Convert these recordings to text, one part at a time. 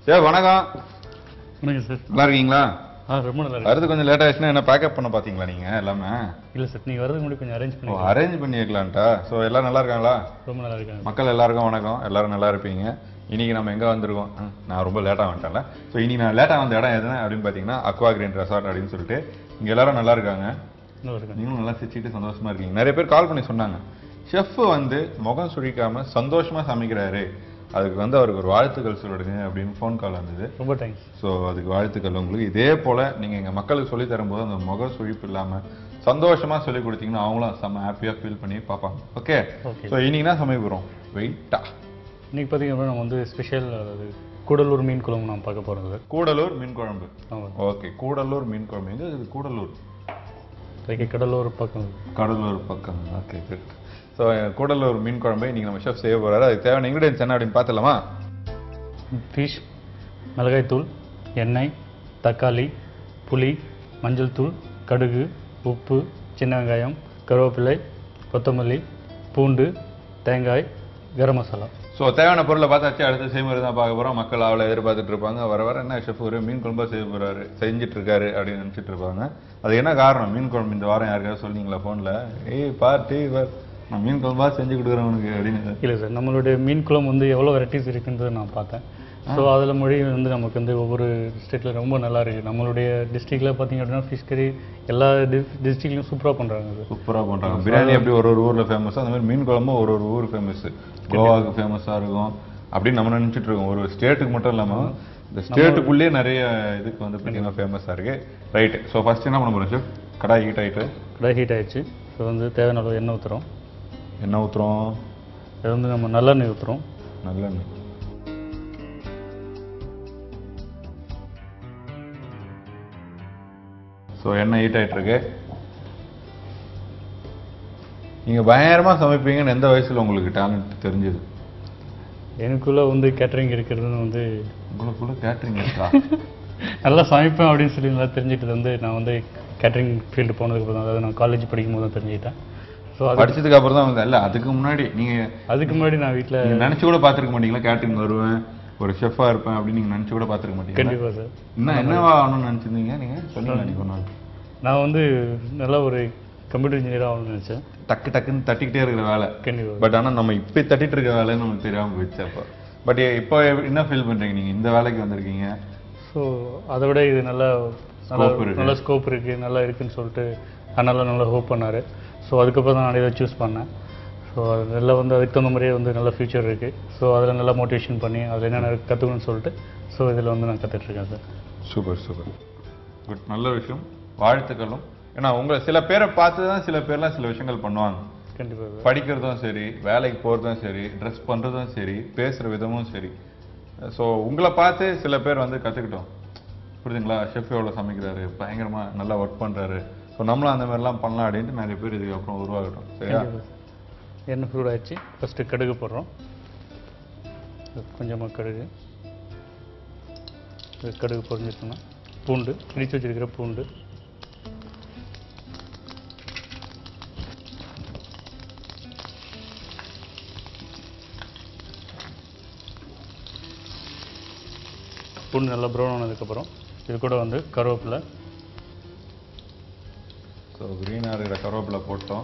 ஏ வணக்கம் வணக்கம் சார் நல்லா இருக்கீங்களா ஆ ரொம்ப நல்லா இருக்கு வரது கொஞ்சம் லேட் ஆயிடுச்சுன்னா என்ன பேக்கப் பண்ண பாத்தீங்களா நீங்க எல்லாமே இல்லை சார் நீங்கள் வரதுக்கு முன்னாடி கொஞ்சம் அரேஞ்ச் ஓ பண்ணி அரேஞ்ச் பண்ணி வைக்கலான்ட்டா ஸோ எல்லாரும் நல்லா இருக்காங்களா ரொம்ப நல்லா இருக்காங்க மக்கள் எல்லாருக்கும் வணக்கம் எல்லாரும் நல்லா இருப்பீங்க இன்னைக்கு நம்ம எங்க வந்திருக்கோம் ம், நான் ரொம்ப லேட்டா வந்துட்டேன்ல ஸோ இன்னைக்கு நான் லேட்டா வந்த இடம் எதுனா அப்படின்னு பாத்தீங்கன்னா அக்வா கிரீன் ரெசார்ட் அப்படின்னு சொல்லிட்டு இங்க எல்லாரும் நல்லா இருக்காங்க நல்லா இருக்காங்க நீங்களும் நல்லா சிரிச்சிட்டு சந்தோஷமா இருக்கீங்க நிறைய பேர் கால் பண்ணி சொன்னாங்க ஷெஃப் வந்து முகம் சுழிக்காம சந்தோஷமா சமைக்கிறாரு அதுக்கு வந்து அவருக்கு ஒரு வாழ்த்துக்கள் சொல்லிடுங்க அப்படின்னு ஃபோன் கால் வந்தது ரொம்ப தேங்க்ஸ் ஸோ அதுக்கு வாழ்த்துக்கள் உங்களுக்கு இதே போல நீங்க எங்க மக்களுக்கு சொல்லி தரும்போது அந்த முக சுழிப்பு இல்லாம சந்தோஷமா சொல்லி கொடுத்தீங்கன்னா அவங்களும் செம்ம ஹாப்பியா ஃபீல் பண்ணி பார்ப்பாங்க ஓகே Okay. ஸோ இன்னைக்கு தான் சமைக்க போறோம் வெயிட்டா இன்னைக்கு பார்த்தீங்கன்னா நம்ம வந்து ஸ்பெஷல் அதாவது கூடலூர் மீன் குழம்பு நாம் பார்க்க போகிறோம் சார் கூடலூர் மீன் குழம்பு ஆமாம் ஓகே கூடலூர் மீன் குழம்பு எங்க இது கூடலூர் லைக் கடலூர் பக்கம் கடலூர் பக்கம் ஓகே குட் ஸோ கூடலூர் மீன் குழம்பை இன்னைக்கு நம்ம ஷெஃப் செய்ய போறாரு அதுக்கு தேவையான இன்கிரியன்ஸ் என்ன அப்படின்னு பார்த்துலாமா ஃபிஷ் மிளகாய்த்தூள் எண்ணெய் தக்காளி புளி மஞ்சள் தூள் கடுகு உப்பு சின்ன வெங்காயம் கருவேப்பிலை கொத்தமல்லி பூண்டு தேங்காய் கரம் மசாலா ஸோ தேவையான பொருளை பார்த்தாச்சு அடுத்து செய்முறை தான் பார்க்க போறோம் மக்கள் அவளை எதிர்பார்த்துட்டு இருப்பாங்க வர வர என்ன ஷெஃப் ஒரு மீன் குழம்பா செய்ய போறாரு செஞ்சுட்டு இருக்காரு அப்படின்னு நினைச்சிட்டு இருப்பாங்க அது என்ன காரணம் மீன் குழம்பு இந்த வாரம் யாருக்காவது சொன்னீங்களா ஃபோனில் ஏய் பார்ட்டி நான் மீன் குழம்பா செஞ்சு கொடுக்குறேன் உனக்கு அப்படின்னு இல்லை சார் நம்மளுடைய மீன் குழம்பு வந்து எவ்வளோ வெரைட்டிஸ் இருக்குன்றதை நான் பார்த்தேன் ஸோ அதில் மொழி வந்து நமக்கு வந்து ஒவ்வொரு டிஸ்ட்ரிக்டில் ரொம்ப நல்லா இருக்குது நம்மளுடைய டிஸ்ட்ரிக்டில் பார்த்தீங்க அப்படின்னா ஃபிஷ் கறி எல்லா டிஸ்ட்ரிக்ட்லையும் சூப்பராக பண்ணுறாங்க சார் சூப்பரா பண்றாங்க பிரியாணி எப்படி ஒரு ஒரு ஊர்ல ஃபேமஸ் அந்த மாதிரி மீன் குழம்பும் ஒரு ஒரு ஊர் ஃபேமஸ் கோவாவுக்கு ஃபேமஸா இருக்கும் அப்படின்னு நம்ம நினைச்சிட்டு இருக்கோம் ஒரு ஸ்டேட்டுக்கு மட்டும் இல்லாம இந்த ஸ்டேட்டுக்குள்ளேயே நிறைய இதுக்கு வந்து பார்த்தீங்கன்னா ஃபேமஸா இருக்கு ரைட் ஸோ ஃபர்ஸ்ட் என்ன பண்ண போறோம் ஷெஃப் கடாய் ஹீட் ஆயிட்டு கடை ஹீட் ஆயிடுச்சு ஸோ வந்து தேவையான அளவு எண்ணெய் ஊற்றுறோம் எண்ணெய் ஊத்துறோம் இது வந்து நம்ம நல்லெண்ணெய் ஊற்றுறோம் நல்லெண்ணெய் ஸோ எண்ணெய் ஹீட் ஆயிட்டு இருக்கு நீங்க பயங்கரமா சமைப்பீங்கன்னு எந்த வயசுல உங்களுக்கு டேலண்ட் தெரிஞ்சது எனக்குள்ளே வந்து கேட்டரிங் இருக்கிறதுன்னு வந்து உங்களுக்குள்ள கேட்டரிங் இருக்கா நல்லா சமைப்பேன் அப்படின்னு சொல்லி நல்லா தெரிஞ்சுக்கிட்டது வந்து நான் வந்து கேட்டரிங் ஃபீல்டு போனதுக்கு அப்புறம் தான் அதாவது நான் காலேஜ் படிக்கும் போது தான் தெரிஞ்சுக்கிட்டேன் ஸோ அது படிச்சதுக்கு அப்புறம் தான் வந்து இல்ல அதுக்கு முன்னாடி நீங்க அதுக்கு முன்னாடி நான் வீட்டில் நீங்க நினைச்சு கூட பார்த்திருக்க மாட்டீங்களா கேட்டரிங் வருவேன் ஒரு ஷெஃபா இருப்பேன் அப்படின்னு நீங்க நினைச்சு கூட பார்த்திருக்க மாட்டீங்களா கண்டிப்பாக சார் என்ன என்னவா ஆகணும்னு நினைச்சிருந்தீங்க நீங்க சொல்லுங்க நீங்க ஒரு நாள் நான் வந்து நல்ல ஒரு கம்ப்யூட்டர் இன்ஜினியராக ஆகணும்னு நினச்சேன் டக்கு டக்குன்னு தட்டிக்கிட்டே இருக்கிற வேலை கண்டிப்பாக பட் ஆனா நம்ம இப்ப தட்டிட்டு இருக்க வேலைன்னு நமக்கு தெரியாம போயிடுச்சு அப்போ பட் இப்போ என்ன ஃபீல் பண்றீங்க நீங்க இந்த வேலைக்கு வந்திருக்கீங்க ஸோ அதை விட இது நல்ல நல்ல Scope இருக்கு. நல்ல ஸ்கோப் இருக்குது நல்லா இருக்குன்னு சொல்லிட்டு அதனால நல்லா ஹோப் பண்ணார் ஸோ அதுக்கப்புறம் தான் நான் இதை சூஸ் பண்ணேன் ஸோ அது நல்லா வந்து அதுக்கு தகுந்த மாதிரியே வந்து நல்ல ஃபியூச்சர் இருக்குது ஸோ அதில் நல்லா மோட்டிவேஷன் பண்ணி அதில் என்னென்ன கற்றுக்கணும்னு சொல்லிட்டு ஸோ இதில் வந்து நான் கற்றுட்ருக்கேன் சார் சூப்பர் சூப்பர் குட் நல்ல விஷயம் வாழ்த்துக்களும் ஏன்னா உங்களை சில பேரை பார்த்து தான் சில பேர்லாம் சில விஷயங்கள் பண்ணுவாங்க கண்டிப்பாக சார் படிக்கிறதும் சரி வேலைக்கு போகிறதும் சரி ட்ரெஸ் பண்ணுறதும் சரி பேசுகிற விதமும் சரி ஸோ உங்களை பார்த்து சில பேர் வந்து கற்றுக்கிட்டோம் புரியுதுங்களா ஷெஃப் எவ்வளோ சமைக்கிறாரு பயங்கரமாக நல்லா ஒர்க் பண்ணுறாரு ஸோ நம்மளும் அந்த மாதிரிலாம் பண்ணலாம் அப்படின்ட்டு நிறைய பேர் இதுக்கு அப்புறம் உருவாகட்டும் சரியா எண்ணெய் ஃப்ரூட் ஆயிடுச்சு ஃபஸ்ட்டு கடுகு போடுறோம் கொஞ்சமாக கடுகு இது கடுகு பொரிஞ்சிட்டோம்னா பூண்டு இடித்து வச்சிருக்கிற பூண்டு பூண்டு நல்லா ப்ரௌன் ஆனதுக்கப்புறம் இது கூட வந்து கருவேப்பிலை ஸோ க்ரீனாக இருக்கிற கருவேப்பிலை போட்டோம்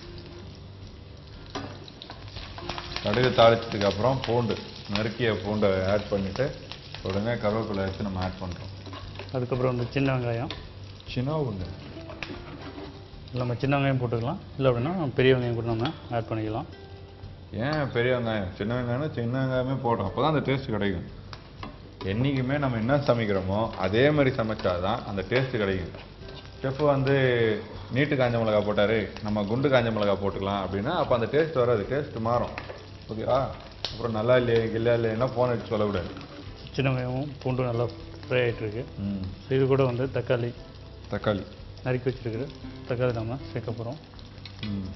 கடுகு தாளிச்சதுக்கு அப்புறம் பூண்டு நறுக்கிய பூண்டை ஆட் பண்ணிவிட்டு உடனே கருவேப்பிலை வச்சு நம்ம ஆட் பண்ணுறோம் அதுக்கப்புறம் வந்து சின்ன வெங்காயம் சின்ன பூண்டு நம்ம சின்ன வெங்காயம் போட்டுக்கலாம் இல்லை அப்படின்னா பெரிய வெங்காயம் கூட நம்ம ஆட் பண்ணிக்கலாம் ஏன் பெரிய வெங்காயம் சின்ன வெங்காயம் சின்ன வெங்காயமே போடும் அப்போ தான் அந்த டேஸ்ட் கிடைக்கும் என்றைக்குமே நம்ம என்ன சமைக்கிறோமோ அதே மாதிரி சமைச்சாதான் அந்த டேஸ்ட் கிடைக்கும் செஃப் வந்து நீட்டு காஞ்ச மிளகா போட்டாரு நம்ம குண்டு காஞ்ச மிளகா போட்டுக்கலாம் அப்படின்னா அப்போ அந்த டேஸ்ட் வராது டேஸ்ட் மாறும் ஓகேவா அப்புறம் நல்லா இல்லையே இல்லை இல்லைன்னா ஃபோன் அடிச்சு சொல்லக்கூடாது சின்ன வெங்காயமும் பூண்டும் நல்லா ஃப்ரை ஆகிட்டுருக்கு ம் இது கூட வந்து தக்காளி தக்காளி நறுக்கி வச்சிருக்கிற தக்காளி நம்ம சேர்க்க போகிறோம் ம்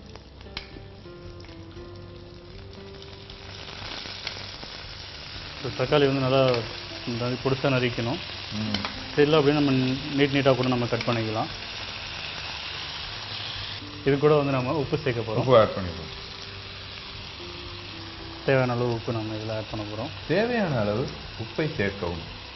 தக்காளி வந்து நல்லா பொடிசாக நறுக்கணும் ம் தெரியல அப்படின்னு நம்ம நீட் நீட்டாக கூட நம்ம கட் பண்ணிக்கலாம் இது கூட வந்து நம்ம உப்பு சேர்க்க போகிறோம் உப்பு ஆட் பண்ணிடுவோம் தேவையான அளவு உப்பு நம்ம இதில் ஆட் பண்ண போகிறோம் தேவையான அளவு உப்பை சேர்க்கவும்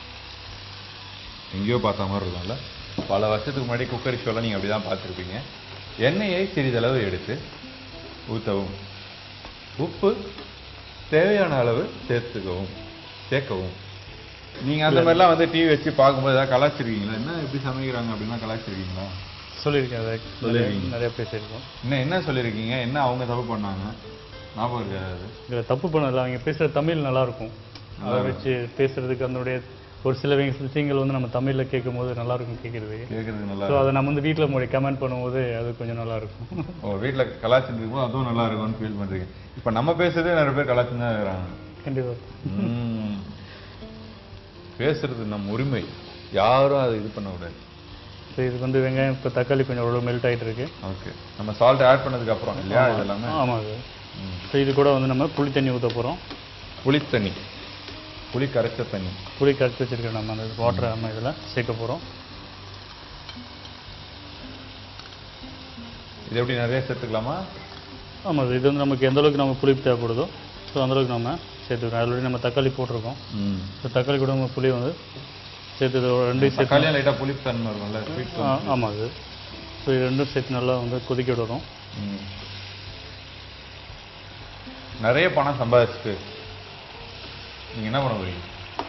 எங்கேயோ பார்த்த மாதிரி இருக்கும்ல பல வருஷத்துக்கு முன்னாடி குக்கரி ஷோலாம் நீங்கள் அப்படி தான் பார்த்துருப்பீங்க எண்ணெயை சிறிதளவு எடுத்து ஊற்றவும் உப்பு தேவையான அளவு சேர்த்துக்கவும் சேர்க்கவும் நீங்கள் அந்த மாதிரிலாம் வந்து டிவி வச்சு பார்க்கும்போது ஏதாவது கலாச்சிருக்கீங்களா என்ன எப்படி சமைக்கிறாங்க அப்படின்னா கலாச்சிருக்கீங்களா சொல்லியிருக்கேன் அதை சொல்லியிருக்கீங்க. நிறைய பேசியிருக்கோம் என்ன என்ன சொல்லியிருக்கீங்க என்ன அவங்க தப்பு பண்ணாங்க ஞாபகம் இருக்காது இதில் தப்பு பண்ணல அவங்க பேசுகிற தமிழ் நல்லா இருக்கும் அதை வச்சு பேசுறதுக்கு அதனுடைய ஒரு சில வி- விஷயங்கள் வந்து நம்ம தமிழில் கேட்கும்போது நல்லா இருக்கும் கேட்குறதுக்கு கேட்குறதுக்கு நல்லா ஸோ அதை நம்ம வந்து வீட்டில் மொழி கமெண்ட் பண்ணும்போது அது கொஞ்சம் நல்லா இருக்கும் ஓ வீட்டில் கலாச்சிட்டு இருக்கும்போது அதுவும் நல்லா இருக்கும்னு ஃபீல் பண்ணுறீங்க இப்போ நம்ம பேசுறதே நிறைய பேர் கலாச்சி தான் இருக்கிறாங்க கண்டிப்பாக ம். பேசுறது நம்ம உரிமை யாரும் அதை இது பண்ணக்கூடாது ஸோ இதுக்கு வந்து வெங்காயம் இப்போ தக்காளி கொஞ்சம் ஓரளவு மெல்ட் ஆகிட்டு இருக்கு ஓகே நம்ம சால்ட் ஆட் பண்ணதுக்கு அப்புறம் இல்லையா இது எல்லாமே ஆமாம் அது ம். ஸோ இது கூட வந்து நம்ம புளி தண்ணி ஊற்ற போகிறோம் புளி தண்ணி புளி கரைச்ச தண்ணி புளி கரைச்சி வச்சிருக்க நம்ம அந்த வாட்டரை நம்ம இதில் சேர்க்க போகிறோம் இது எப்படி நிறைய சேர்த்துக்கலாமா ஆமாம் இது வந்து நமக்கு எந்த அளவுக்கு நம்ம புளிப்பு தேவைப்படுதோ ஸோ அந்தளவுக்கு நம்ம சேர்த்துக்கிறோம் ஆல்ரெடி நம்ம தக்காளி போட்டிருக்கோம் ம் ஸோ தக்காளி கூட நம்ம புளி வந்து சேர்த்து இது ஒரு ரெண்டையும் சேர்த்து தக்காளியும் லைட்டாக புளிப்பு தன்மை இருக்கும்ல ஸ்வீட் ஆ, ஆமாம் அது ஸோ இது ரெண்டும் சேர்த்து நல்லா வந்து கொதிக்க விடணும் ம். நிறைய பணம் சம்பாதிச்சுட்டு நீங்க என்ன பண்ண போறீங்க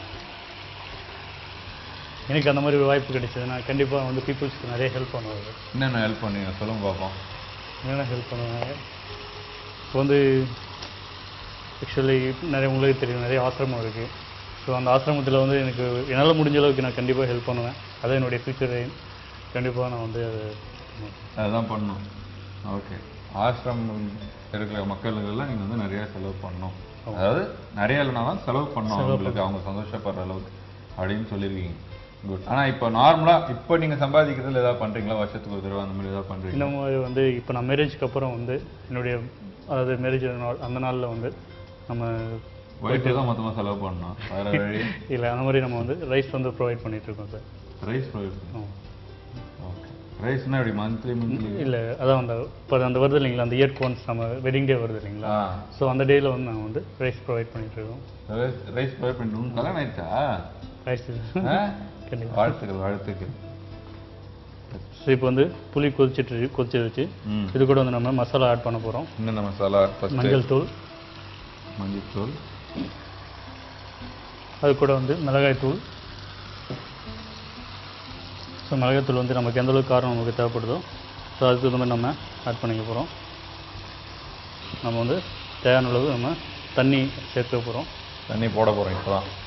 எனக்கு அந்த மாதிரி ஒரு வாய்ப்பு கிடைச்சது நான் கண்டிப்பாக வந்து பீப்புள்ஸ்க்கு நிறைய ஹெல்ப் பண்ணுவாங்க என்னென்ன ஹெல்ப் பண்ணுவீங்க சொல்லுங்க பார்ப்போம் என்னென்ன ஹெல்ப் பண்ணுவாங்க இப்போ வந்து ஆக்சுவலி நிறைய உங்களுக்கு தெரியும் நிறைய ஆசிரமம் இருக்குது ஸோ அந்த ஆசிரமத்தில் வந்து எனக்கு என்னால் முடிஞ்ச அளவுக்கு நான் கண்டிப்பாக ஹெல்ப் பண்ணுவேன் அதான் என்னுடைய ஃபியூச்சர் கண்டிப்பாக நான் வந்து அது பண்ணுவேன். அதுதான் பண்ணணும் ஓகே ஆசிரமம் இருக்கிற மக்களுக்கெல்லாம் நீங்கள் வந்து நிறைய செலவு பண்ணணும் அதாவது நிறைய இல்லைனாலும் செலவு பண்ணணும் அவங்களுக்கு அவங்க சந்தோஷப்படுற அளவுக்கு அப்படின்னு சொல்லியிருக்கீங்க குட் ஆனால் இப்போ நார்மலாக இப்போ நீங்கள் சம்பாதிக்கிறதுல ஏதாவது பண்ணுறீங்களா வருஷத்துக்கு ஒரு தடவை அந்த மாதிரி ஏதாவது பண்ணுறீங்களா இந்த மாதிரி வந்து இப்போ நான் மேரேஜ்க்கு அப்புறம் வந்து என்னுடைய அதாவது மேரேஜ் நாள் அந்த நாளில் வந்து நம்ம ஒய்ஃபு தான் மொத்தமாக செலவு பண்ணணும் வேறு வழி இல்லை அந்த மாதிரி நம்ம வந்து ரைஸ் வந்து ப்ரொவைட் பண்ணிட்டு இருக்கோம் சார் ரைஸ் ப்ரொவைட் ஓகே ரைஸ்னால் எப்படி மந்த்லி மந்த்லி இல்லை அதான் அந்த இப்போ அந்த வருது இல்லைங்களா அந்த இயர்ஃபோன்ஸ் நம்ம வெட்டிங் டே வருது இல்லைங்களா ஆ ஸோ அந்த டேயில் வந்து நாங்கள் வந்து ரைஸ் ப்ரொவைட் பண்ணிட்டு இருக்கோம் ரைஸ் ரைஸ் ப்ரொவைட் பண்ணிட்டு கல்யாணம் ஆயிடுச்சா ரைஸ் ஆ? கண்டிப்பாக வாழ்த்துக்கள் வாழ்த்துக்கள் ஸோ இப்போ வந்து புளி கொதிச்சிட்டு இருக்கு கொதிச்சு வச்சு ம் இது கூட வந்து நம்ம மசாலா ஆட் பண்ண போகிறோம் என்னென்ன மசாலா ஃபஸ்ட்டு மஞ்சள் தூள் மஞ்சள் தூள் அது கூட வந்து மிளகாய் தூள் ஸோ மிளகாய் தூள் வந்து நமக்கு எந்த அளவுக்கு காரம் நமக்கு தேவைப்படுதோ ஸோ அதுக்கு தகுந்த மாதிரி நம்ம ஆட் பண்ணிக்க போகிறோம் நம்ம வந்து தேவையான அளவு நம்ம தண்ணி சேர்த்துக்க போகிறோம் தண்ணி போட போகிறோம் இப்போ தான்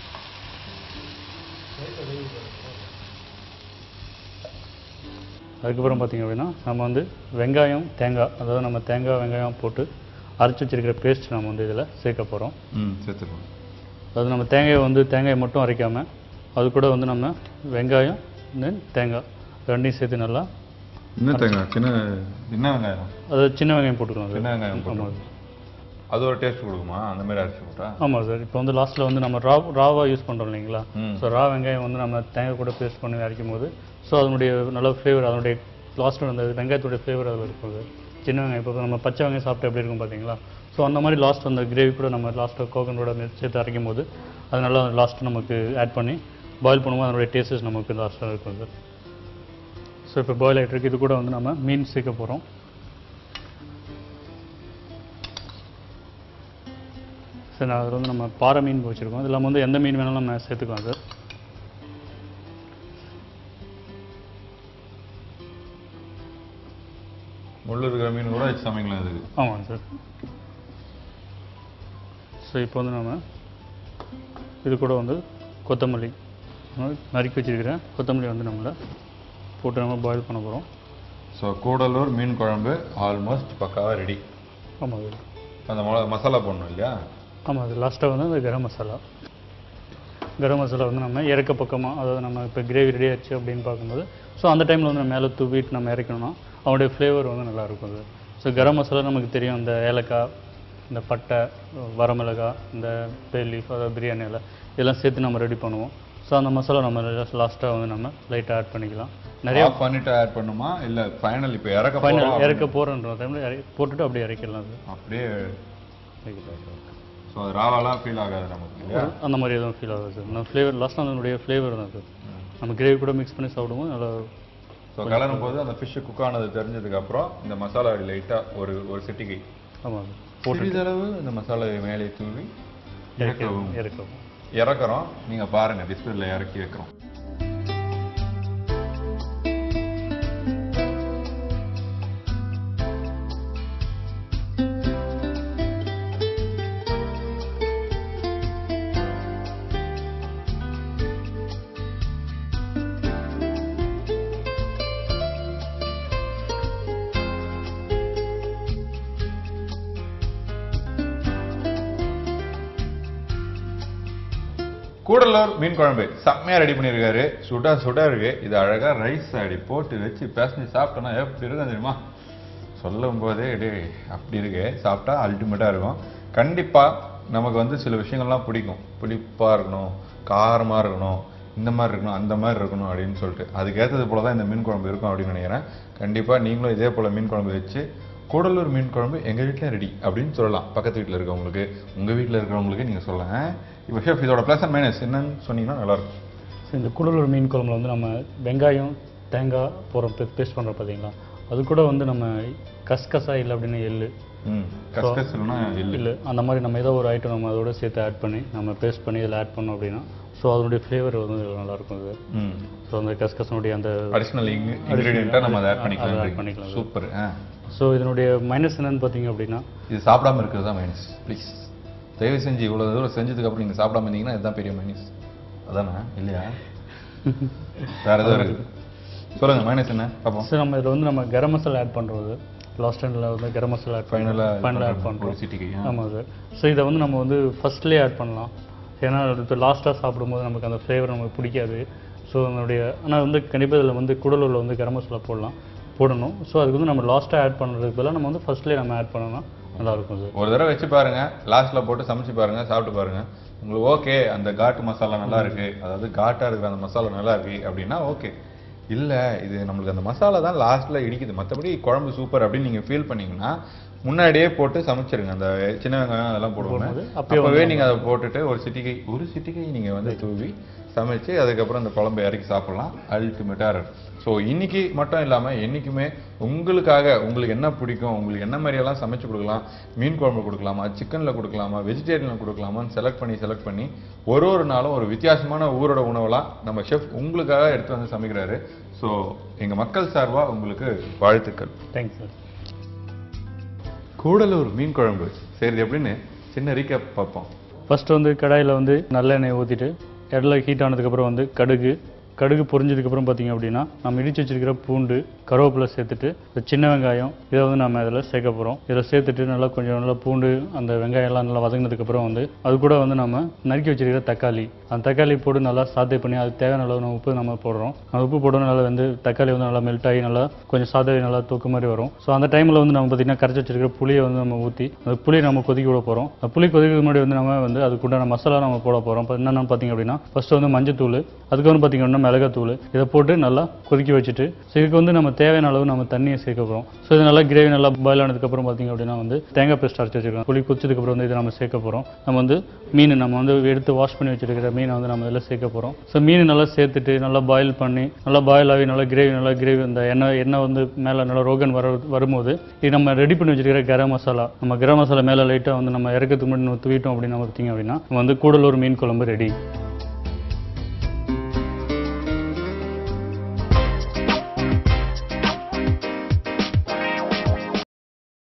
அதுக்கப்புறம் பார்த்திங்க அப்படின்னா நம்ம வந்து வெங்காயம் தேங்காய் அதாவது நம்ம தேங்காய் வெங்காயம் போட்டு அரைச்சி வச்சிருக்கிற பேஸ்ட் நம்ம வந்து இதில் சேர்க்க போகிறோம் ம் சேர்த்துக்கோங்க அதாவது நம்ம தேங்காயை வந்து தேங்காயை மட்டும் அரைக்காமல் அது கூட வந்து நம்ம வெங்காயம் தென் தேங்காய் ரெண்டையும் சேர்த்து நல்லா என்ன தேங்காய் சின்ன சின்ன வெங்காயம் அதாவது சின்ன வெங்காயம் போட்டுக்கலாம் சின்ன சார் வெங்காயம் ஆமாம் போட்டு அது ஒரு டேஸ்ட் கொடுக்குமா அந்த மாதிரி அரைச்சி போட்டா ஆமாம் சார் இப்போ வந்து லாஸ்ட்டில் வந்து நம்ம ரா ராவாக யூஸ் பண்ணுறோம் இல்லைங்களா ம் ஸோ ரா வெங்காயம் வந்து நம்ம தேங்காய் கூட பேஸ்ட் பண்ணி அரைக்கும் போது ஸோ அதனுடைய நல்ல ஃப்ளேவர் அதனுடைய லாஸ்ட்டில் அந்த வெங்காயத்துடைய ஃப்ளேவர் அதில் இருக்கும் சார் சின்ன வெங்காயம் இப்போ நம்ம பச்சை வெங்காயம் சாப்பிட்டு எப்படி இருக்கும் பார்த்தீங்களா ஸோ அந்த மாதிரி லாஸ்ட் அந்த கிரேவி கூட நம்ம லாஸ்ட்டாக கோகனோட சேர்த்து அரைக்கும் போது அது நல்லா லாஸ்ட் நமக்கு ஆட் பண்ணி பாயில் பண்ணும்போது அதனுடைய டேஸ்டஸ் நமக்கு லாஸ்ட்டாக இருக்கும் சார் ஸோ இப்போ பாயில் ஆகிட்டு இருக்கு இது கூட வந்து நம்ம மீன் சேர்க்க போகிறோம் சார் நான் அதில் வந்து நம்ம பாறை மீன் வச்சுருக்கோம் இதில் வந்து எந்த மீன் வேணாலும் நம்ம சேர்த்துக்கலாம் சார் முள் இருக்கிற மீன் கூட வச்சு சமைக்கலாம் இதுக்கு ஆமாங்க சார் ஸோ இப்போ வந்து நம்ம இது கூட வந்து கொத்தமல்லி நம்ம நறுக்கி வச்சிருக்கிறேன் கொத்தமல்லி வந்து நம்மள போட்டு நம்ம பாயில் பண்ண போகிறோம் ஸோ கூடலூர் மீன் குழம்பு ஆல்மோஸ்ட் பக்காவாக ரெடி ஆமாம் சார் அந்த மிளகா மசாலா போடணும் இல்லையா ஆமாம் அது லாஸ்ட்டாக வந்து அந்த கரம் மசாலா கரம் மசாலா வந்து நம்ம இறக்க பக்கமாக அதாவது நம்ம இப்போ கிரேவி ரெடி ஆச்சு அப்படின்னு பார்க்கும்போது ஸோ அந்த டைமில் வந்து நம்ம மேலே தூவிட்டு நம்ம இறக்கணும்னா அவனுடைய ஃப்ளேவர் வந்து நல்லா இருக்கும் அது ஸோ கரம் மசாலா நமக்கு தெரியும் இந்த ஏலக்காய் இந்த பட்டை வரமிளகாய் இந்த பே லீஃப் அதாவது பிரியாணி இலை இதெல்லாம் சேர்த்து நம்ம ரெடி பண்ணுவோம் ஸோ அந்த மசாலா நம்ம லாஸ்ட்டாக வந்து நம்ம லைட்டாக ஆட் பண்ணிக்கலாம் நிறைய ஆஃப் பண்ணிட்டு ஆட் பண்ணுமா இல்லை ஃபைனல் இப்போ இறக்க ஃபைனல் போறோம் இறக்க போகிறன்ற டைமில் போட்டுட்டு அப்படியே இறக்கிடலாம் அது அப்படியே ஸோ அது ராவாலாம் ஃபீல் ஆகாது நமக்கு இல்லையா அந்த மாதிரி எதுவும் ஃபீல் ஆகாது சார் நான் ஃப்ளேவர் லாஸ்ட்டாக அதனுடைய ஃப்ளேவர் தான் சார் நம்ம கிரேவி கூட மிக்ஸ் பண்ணி சாப்பிடும்போது நல்லா ஸோ கலரும் போது அந்த ஃபிஷ் குக் ஆனது தெரிஞ்சதுக்கு அப்புறம் இந்த மசாலா லைட்டாக ஒரு ஒரு சிட்டிகை ஆமாம் சார் சிறிதளவு இந்த மசாலா மேலே தூவி இறக்கவும் இறக்கவும் இறக்குறோம் நீங்க பாருங்க டிஸ்பிளேல இறக்கி வைக்கிறோம் கூடலூர் மீன் குழம்பு செம்மையா ரெடி பண்ணியிருக்காரு சுடா சுடா இருக்கு இது அழகா ரைஸ் அடி போட்டு வச்சு பேசஞ்சு சாப்பிட்டோம்னா எப்படி இருக்கும் தெரியுமா சொல்லும் போதே டேய் அப்படி இருக்கு சாப்பிட்டா அல்டிமேட்டா இருக்கும் கண்டிப்பா நமக்கு வந்து சில விஷயங்கள்லாம் பிடிக்கும் புளிப்பா இருக்கணும் காரமா இருக்கணும் இந்த மாதிரி இருக்கணும் அந்த மாதிரி இருக்கணும் அப்படின்னு சொல்லிட்டு அதுக்கேற்றது போல தான் இந்த மீன் குழம்பு இருக்கும் அப்படின்னு நினைக்கிறேன் கண்டிப்பா நீங்களும் இதே போல மீன் குழம்பு வச்சு கூடலூர் மீன் குழம்பு எங்க வீட்லயும் ரெடி அப்படின்னு சொல்லலாம் பக்கத்து வீட்டில் இருக்கவங்களுக்கு உங்க வீட்டில் இருக்கிறவங்களுக்கு நீங்க சொல்லலாம் இப்போ ஷெஃப் இதோட ப்ளஸ் அண்ட் மைனஸ் என்னன்னு சொன்னீங்கன்னா நல்லா இருக்கும் ஸோ இந்த கூடலூர் மீன் குழம்புல வந்து நம்ம வெங்காயம் தேங்காய் போகிற பேஸ்ட் பண்ணுறோம் பார்த்தீங்களா அது கூட வந்து நம்ம கஸ்கசா இல்லை அப்படின்னு எள்ளு ம் கஸ்கஸ் இல்லைன்னா இல்லை இல்லை அந்த மாதிரி நம்ம ஏதோ ஒரு ஐட்டம் நம்ம அதோட சேர்த்து ஆட் பண்ணி நம்ம பேஸ்ட் பண்ணி இதில் ஆட் பண்ணோம் அப்படின்னா ஸோ அதனுடைய ஃப்ளேவர் வந்து நல்லாயிருக்கும் அது ம் ஸோ அந்த கஸ்கசனுடைய அந்த அடிஷ்னல் இன்க்ரீடியண்ட்டாக நம்ம அதை ஆட் அதை add பண்ணிக்கலாம் பண்ணிக்கலாம். சூப்பர் ஆ ஸோ இதனுடைய மைனஸ் என்னன்னு பார்த்தீங்க அப்படின்னா இது சாப்பிடாம இருக்கிறது தான் மைனஸ் ப்ளீஸ் தயவு செஞ்சு இவ்வளோ தூரம் செஞ்சதுக்கு அப்புறம் நீங்கள் சாப்பிடாம இருந்தீங்கன்னா இதுதான் பெரிய மைனஸ் அதானே இல்லையா வேற ஏதோ இருக்கு சொல்லுங்க மைனஸ் என்ன பார்ப்போம் ஸோ நம்ம இதில் வந்து நம்ம கரம் மசாலா ஆட் பண்ணுறது லாஸ்ட் டைமில் வந்து கரம் மசாலா ஆட் ஃபைனலாக ஃபைனலாக ஆட் ஒரு பண்ணுறோம் சிட்டிக்கு ஆமாம் சார் ஸோ இதை வந்து நம்ம வந்து ஃபஸ்ட்லேயே ஆட் பண்ணலாம் ஏன்னா இப்போ லாஸ்ட்டாக சாப்பிடும்போது நமக்கு அந்த ஃப்ளேவர் நமக்கு பிடிக்காது ஸோ அதனுடைய ஆனால் வந்து கண்டிப்பாக இதில் வந்து குடலூரில் வந்து கரம் மசாலா போடலாம் போடணும் ஸோ அதுக்கு வந்து நம்ம லாஸ்ட்டாக ஆட் பண்ணுறதுக்கு பதிலாக நம்ம வந்து ஃபஸ்ட்லேயே நம்ம ஆட் பண்ணோம்னா நல்லாயிருக்கும் சார் ஒரு தடவை வச்சு பாருங்க லாஸ்ட்ல போட்டு சமைச்சு பாருங்க சாப்பிட்டு பாருங்க உங்களுக்கு ஓகே அந்த காட்டு மசாலா நல்லா இருக்கு அதாவது காட்டா இருக்கிற அந்த மசாலா நல்லா இருக்கு அப்படின்னா ஓகே இல்ல இது நம்மளுக்கு அந்த மசாலா தான் லாஸ்ட்ல இடிக்குது மத்தபடி குழம்பு சூப்பர் அப்படின்னு நீங்க ஃபீல் பண்ணீங்கன்னா முன்னாடியே போட்டு சமைச்சிருங்க அந்த சின்ன வெங்காயம் அதெல்லாம் போடுவோம் போடும்போது அப்பயே அப்பவே நீங்க அதை போட்டுட்டு ஒரு சிட்டிகை ஒரு சிட்டிகை நீங்க வந்து தூவி சமைச்சு அதுக்கப்புறம் அந்த குழம்பு இறக்கி சாப்பிடலாம் அல்டிமேட்டா இருக்கும் ஸோ இன்னைக்கு மட்டும் இல்லாம என்னைக்குமே உங்களுக்காக உங்களுக்கு என்ன பிடிக்கும் உங்களுக்கு என்ன மாதிரி எல்லாம் சமைச்சு கொடுக்கலாம் மீன் குழம்பு கொடுக்கலாமா சிக்கன்ல கொடுக்கலாமா வெஜிடேரியன்ல கொடுக்கலாமான்னு செலக்ட் பண்ணி செலக்ட் பண்ணி ஒரு ஒரு நாளும் ஒரு வித்தியாசமான ஊரோட உணவெல்லாம் நம்ம ஷெஃப் உங்களுக்காக எடுத்து வந்து சமைக்கிறாரு ஸோ எங்க மக்கள் சார்பா உங்களுக்கு வாழ்த்துக்கள் தேங்க்ஸ் சார் கூடலூர் மீன் குழம்பு செய்யறது எப்படின்னு சின்ன ரீகேப் பார்ப்போம் ஃபஸ்ட்டு வந்து கடாயில் வந்து நல்லெண்ணெய் ஊற்றிட்டு எண்ணெய் ஹீட் ஆனதுக்கப்புறம் வந்து கடுகு கடுகு பொரிஞ்சதுக்கப்புறம் பார்த்தீங்க அப்படின்னா நம்ம இடிச்சு வச்சிருக்கிற பூண்டு கருவேப்பிலை சேர்த்துட்டு இந்த சின்ன வெங்காயம் இதை வந்து நம்ம இதில் சேர்க்க போகிறோம் இதில் சேர்த்துட்டு நல்லா கொஞ்சம் நல்லா பூண்டு அந்த வெங்காயம் எல்லாம் நல்லா வதங்கினதுக்கப்புறம் வந்து அது கூட வந்து நம்ம நறுக்கி வச்சிருக்கிற தக்காளி அந்த தக்காளி போட்டு நல்லா சாத்தை பண்ணி அது தேவையான அளவு நம்ம உப்பு நம்ம போடுறோம் அந்த உப்பு போட்டோம் நல்லா வந்து தக்காளி வந்து நல்லா மெல்ட் ஆகி நல்லா கொஞ்சம் சாதவி நல்லா தூக்கு மாதிரி வரும் ஸோ அந்த டைமில் வந்து நம்ம பார்த்தீங்கன்னா கரைச்சி வச்சிருக்கிற புளியை வந்து நம்ம ஊற்றி அந்த புளியை நம்ம கொதிக்க விட போகிறோம் அந்த புளி கொதிக்கிறதுக்கு முன்னாடி வந்து நம்ம வந்து அதுக்குண்டான மசாலா நம்ம போட போகிறோம் இப்போ என்னென்னு பார்த்தீங்க அப்படின்னா ஃபர்ஸ்ட் வந்து மஞ்சத்தூள் அதுக்கப்புறம் பார்த்தீங்க அப்படின்னா மிளகாத்தூள் இதை போட்டு நல்லா கொதிக்க வச்சுட்டு ஸோ இதுக்கு வந்து நம்ம தேவையான அளவு நம்ம தண்ணியை சேர்க்க போகிறோம் ஸோ இது நல்லா கிரேவி நல்லா பாயில் ஆனதுக்கப்புறம் பார்த்தீங்க அப்படின்னா வந்து தேங்காய் பேஸ்ட் அரைச்சி வச்சிருக்கோம் புளி கொதிச்சதுக்கப்புறம் வந்து இதை நம்ம சேர்க்க போகிறோம் நம்ம வந்து மீன் நம்ம வந்து எடுத்து வாஷ் பண்ணி வச்சிருக்கிற மீனை வந்து நம்ம இதில் சேர்க்க போகிறோம் ஸோ மீன் நல்லா சேர்த்துட்டு நல்லா பாயில் பண்ணி நல்லா பாயில் ஆகி நல்லா கிரேவி நல்லா கிரேவி அந்த எண்ணெய் எண்ணெய் வந்து மேலே நல்லா ரோகன் வர வரும்போது இது நம்ம ரெடி பண்ணி வச்சிருக்கிற கரம் மசாலா நம்ம கரம் மசாலா மேலே லைட்டாக வந்து நம்ம இறக்கிறதுக்கு முன்னாடி நம்ம தூவிட்டோம் அப்படின்னு பார்த்தீங்க அப்படின்னா நம்ம வந்து கூடலூர் மீன் குழம்பு ரெடி